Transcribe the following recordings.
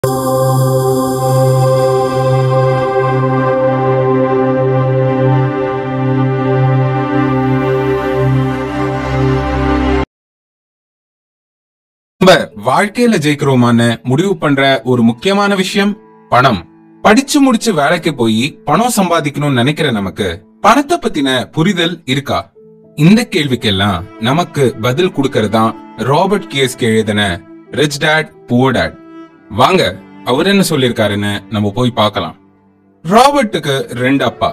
நம்ம வாழ்க்கையில ஜெயிக்கிறோமான்னு முடிவு பண்ற ஒரு முக்கியமான விஷயம் பணம் படிச்சு முடிச்சு வேலைக்கு போய் பணம் சம்பாதிக்கணும்னு நினைக்கிற நமக்கு பணத்தை பத்தின புரிதல் இருக்கா இந்த கேள்விக்கெல்லாம் நமக்கு பதில் கொடுக்கறதா ராபர்ட் கியஸ்கி எழுதின ரிச் டேட் புவர் டேட் வாங்க அவர் என்ன சொல்லிருக்காருன்னு நம்ம போய் பார்க்கலாம் ராபர்ட்டுக்கு ரெண்டு அப்பா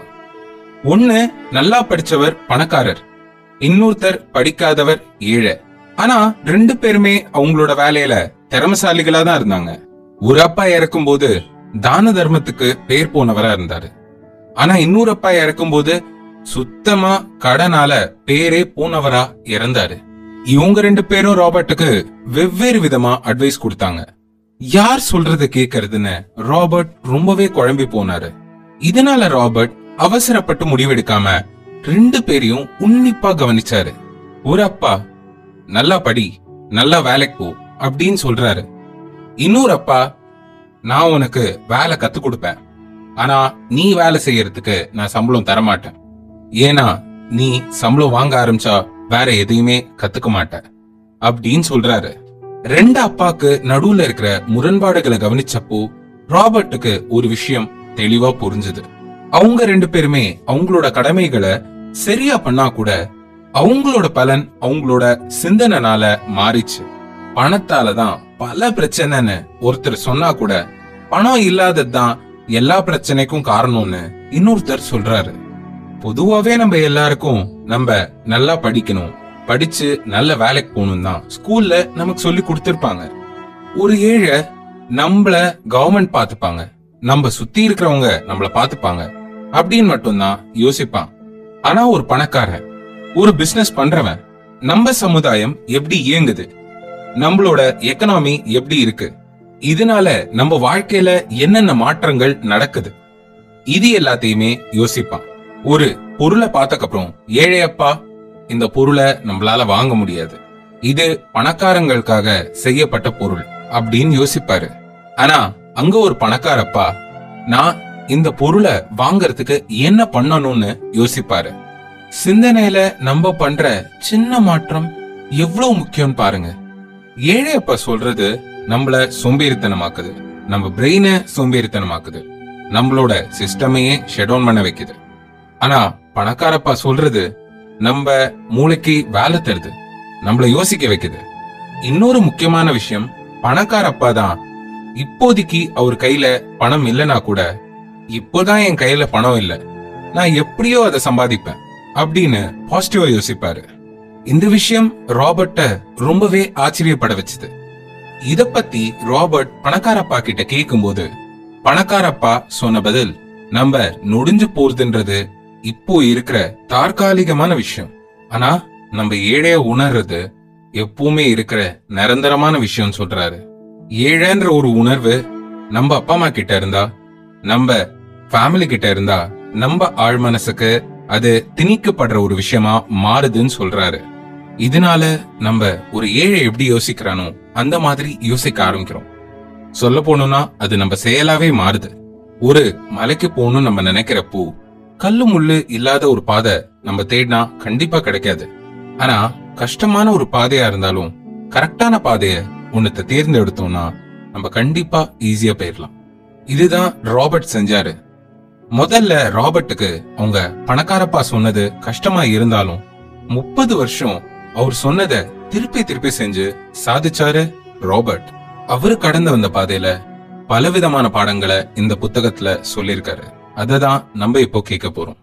ஒண்ணு நல்லா படிச்சவர் பணக்காரர் இன்னொருத்தர் படிக்காதவர் ஏழை ஆனா ரெண்டு பேருமே அவங்களோட வேலையில திறமசாலிகளா தான் இருந்தாங்க ஒரு அப்பா இறக்கும்போது தான தர்மத்துக்கு பேர் போனவரா இருந்தாரு ஆனா இன்னொரு அப்பா இறக்கும்போது சுத்தமா கடனால பேரே போனவரா இறந்தாரு இவங்க ரெண்டு பேரும் ராபர்ட்டுக்கு வெவ்வேறு விதமா அட்வைஸ் கொடுத்தாங்க யார் சொல்றத கேக்குறதுன்னு ராபர்ட் ரொம்பவே குழம்பி போனாரு இதனால ராபர்ட் அவசரப்பட்டு முடிவெடுக்காம ரெண்டு பேரையும் உன்னிப்பா கவனிச்சாரு ஒரு அப்பா நல்லா படி நல்லா வேலைக்கு போ அப்படின்னு சொல்றாரு இன்னொரு அப்பா நான் உனக்கு வேலை கத்து கொடுப்பேன் ஆனா நீ வேலை செய்யறதுக்கு நான் சம்பளம் தர மாட்டேன் ஏன்னா நீ சம்பளம் வாங்க ஆரம்பிச்சா வேற எதையுமே கத்துக்க மாட்ட அப்படின்னு சொல்றாரு ரெண்டு அப்பாக்கு நடுவுல இருக்கிற முரண்பாடுகளை கவனிச்சப்போ ராபர்ட்டுக்கு ஒரு விஷயம் தெளிவா புரிஞ்சுது அவங்க ரெண்டு பேருமே அவங்களோட கடமைகளை சரியா பண்ணா கூட அவங்களோட பலன் அவங்களோட சிந்தனைனால மாறிச்சு பணத்தால தான் பல பிரச்சனைன்னு ஒருத்தர் சொன்னா கூட பணம் இல்லாததுதான் எல்லா பிரச்சனைக்கும் காரணம்னு இன்னொருத்தர் சொல்றாரு பொதுவாவே நம்ம எல்லாருக்கும் நம்ம நல்லா படிக்கணும் படிச்சு நல்ல வேலைக்கு போகணும் தான் ஸ்கூல்ல நமக்கு சொல்லி கொடுத்திருப்பாங்க ஒரு ஏழை நம்மள கவர்மெண்ட் பாத்துப்பாங்க நம்ம சுத்தி இருக்கிறவங்க நம்மள பாத்துப்பாங்க அப்படின்னு மட்டும்தான் யோசிப்பான் ஆனா ஒரு பணக்காரன் ஒரு பிசினஸ் பண்றவன் நம்ம சமுதாயம் எப்படி இயங்குது நம்மளோட எக்கனாமி எப்படி இருக்கு இதனால நம்ம வாழ்க்கையில என்னென்ன மாற்றங்கள் நடக்குது இது எல்லாத்தையுமே யோசிப்பான் ஒரு பொருளை பார்த்தக்கப்புறம் ஏழையப்பா இந்த பொருளை நம்மளால வாங்க முடியாது இது பணக்காரங்களுக்காக செய்யப்பட்ட பொருள் அப்படின்னு யோசிப்பாரு ஆனா அங்க ஒரு பணக்காரப்பா நான் இந்த பொருளை வாங்கறதுக்கு என்ன பண்ணணும்னு யோசிப்பாரு சிந்தனையில நம்ம பண்ற சின்ன மாற்றம் எவ்வளவு முக்கியம் பாருங்க ஏழையப்பா சொல்றது நம்மள சோம்பேறித்தனமாக்குது நம்ம பிரெயினை சோம்பேறித்தனமாக்குது நம்மளோட சிஸ்டமையே ஷட் டவுன் பண்ண வைக்குது ஆனா பணக்காரப்பா சொல்றது நம்ம மூளைக்கு வேலை தருது நம்மள யோசிக்க வைக்குது இன்னொரு முக்கியமான விஷயம் பணக்காரப்பா தான் இப்போதைக்கு அவர் கையில பணம் இல்லனா கூட இப்போதான் என் கையில பணம் இல்ல நான் எப்படியோ அதை சம்பாதிப்பேன் அப்படின்னு பாசிட்டிவா யோசிப்பாரு இந்த விஷயம் ராபர்ட்ட ரொம்பவே ஆச்சரியப்பட வச்சது இத பத்தி ராபர்ட் பணக்காரப்பா கிட்ட கேக்கும்போது பணக்காரப்பா சொன்ன பதில் நம்ம நொடிஞ்சு போறதுன்றது இப்போ இருக்கிற தற்காலிகமான விஷயம் ஆனா நம்ம ஏழைய உணர்றது எப்பவுமே இருக்கிற நிரந்தரமான விஷயம் சொல்றாரு ஏழைன்ற ஒரு உணர்வு நம்ம அப்பா அம்மா கிட்ட இருந்தா நம்ம ஃபேமிலி கிட்ட இருந்தா நம்ம ஆழ் மனசுக்கு அது திணிக்கப்படுற ஒரு விஷயமா மாறுதுன்னு சொல்றாரு இதனால நம்ம ஒரு ஏழை எப்படி யோசிக்கிறானோ அந்த மாதிரி யோசிக்க ஆரம்பிக்கிறோம் சொல்ல போனோம்னா அது நம்ம செயலாவே மாறுது ஒரு மலைக்கு போகணும்னு நம்ம நினைக்கிறப்போ கல்லு முள்ளு இல்லாத ஒரு பாதை நம்ம தேடினா கண்டிப்பா கிடைக்காது ஆனா கஷ்டமான ஒரு பாதையா இருந்தாலும் கரெக்டான பாதைய ஒன்னத்தை தேர்ந்தெடுத்தோம்னா நம்ம கண்டிப்பா ஈஸியா போயிடலாம் இதுதான் ராபர்ட் செஞ்சாரு முதல்ல ராபர்ட்டுக்கு அவங்க பணக்காரப்பா சொன்னது கஷ்டமா இருந்தாலும் முப்பது வருஷம் அவர் சொன்னதை திருப்பி திருப்பி செஞ்சு சாதிச்சாரு ராபர்ட் அவரு கடந்து வந்த பாதையில பலவிதமான பாடங்களை இந்த புத்தகத்துல சொல்லியிருக்காரு அததான் நம்ம இப்போ கேட்க போறோம்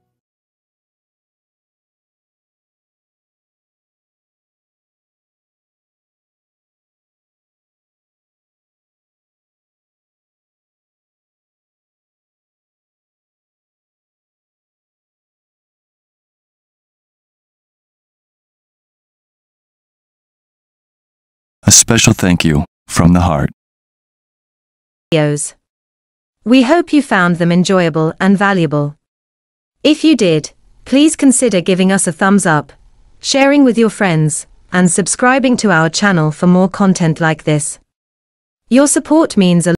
A special thank you from the heart. videos. We hope you found them enjoyable and valuable. If you did, please consider giving us a thumbs up, sharing with your friends, and subscribing to our channel for more content like this. Your support means a